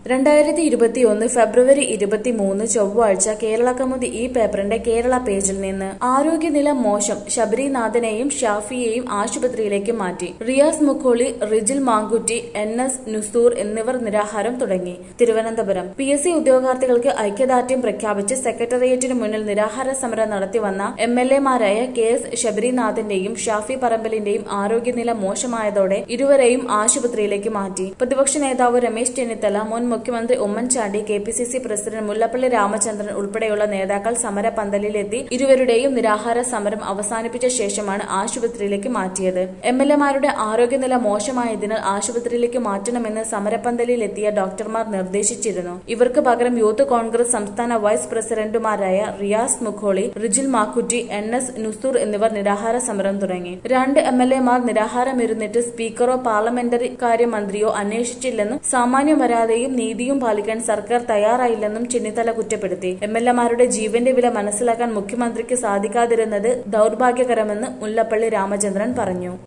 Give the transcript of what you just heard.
രണ്ടായിരത്തി ഇരുപത്തിയൊന്ന് ഫെബ്രുവരി ഇരുപത്തിമൂന്ന് ചൊവ്വാഴ്ച കേരള കൗമുദി ഈ പേപ്പറിന്റെ കേരള പേജിൽ നിന്ന് ആരോഗ്യനില മോശം ശബരിനാഥനെയും ഷാഫിയെയും ആശുപത്രിയിലേക്ക് മാറ്റി റിയാസ് മുഖോളി റിജിൽ മാങ്കുറ്റി എൻ എസ് നുസൂർ എന്നിവർ നിരാഹാരം തുടങ്ങി തിരുവനന്തപുരം പി എസ് സി ഉദ്യോഗാർത്ഥികൾക്ക് ഐക്യദാർഢ്യം പ്രഖ്യാപിച്ച് സെക്രട്ടേറിയറ്റിന് മുന്നിൽ നിരാഹാര സമരം നടത്തിവന്ന എം എൽ എമാരായ കെ എസ് ശബരിനാഥന്റെയും ഷാഫി പറമ്പലിന്റെയും ആരോഗ്യനില മോശമായതോടെ ഇരുവരെയും ആശുപത്രിയിലേക്ക് മാറ്റി പ്രതിപക്ഷ നേതാവ് രമേശ് ചെന്നിത്തല മുൻ മുഖ്യമന്ത്രി Oommen Chandy K P C C president Mullappally Ramachandran ഉൾപ്പെടെയുള്ള നേതാക്കൾ സമരപന്തലിലെത്തി ഇരുവരുടെയും നിരാഹാര സമരം അവസാനിപ്പിച്ച ശേഷമാണ് ആശുപത്രിയിലേക്ക് മാറ്റിയത് എം എൽ എമാരുടെ ആരോഗ്യനില മോശമായതിനാൽ ആശുപത്രിയിലേക്ക് മാറ്റണമെന്ന് സമരപന്തലിലെത്തിയ ഡോക്ടർമാർ നിർദ്ദേശിച്ചിരുന്നു ഇവർക്ക് പകരം യൂത്ത് കോൺഗ്രസ് സംസ്ഥാന വൈസ് പ്രസിഡന്റുമാരായ റിയാസ് മുഖോളി റിജിൽ മാക്കുറ്റി എൻ എസ് നുസൂർ എന്നിവർ നിരാഹാര സമരം തുടങ്ങി രണ്ട് എം എൽ എമാർ നിരാഹാരമിരുന്നിട്ട് സ്പീക്കറോ പാർലമെന്ററി കാര്യമന്ത്രിയോ അന്വേഷിച്ചില്ലെന്നും സാമാന്യ മര്യാദയും നീതിയും പാലിക്കാൻ സർക്കാർ തയ്യാറായില്ലെന്നും ചെന്നിത്തല കുറ്റപ്പെടുത്തി എം എൽ എമാരുടെ ജീവന്റെ വില മനസ്സിലാക്കാൻ മുഖ്യമന്ത്രിക്ക് സാധിക്കാതിരുന്നത് ദൌർഭാഗ്യകരമെന്ന് മുല്ലപ്പള്ളി രാമചന്ദ്രൻ പറഞ്ഞു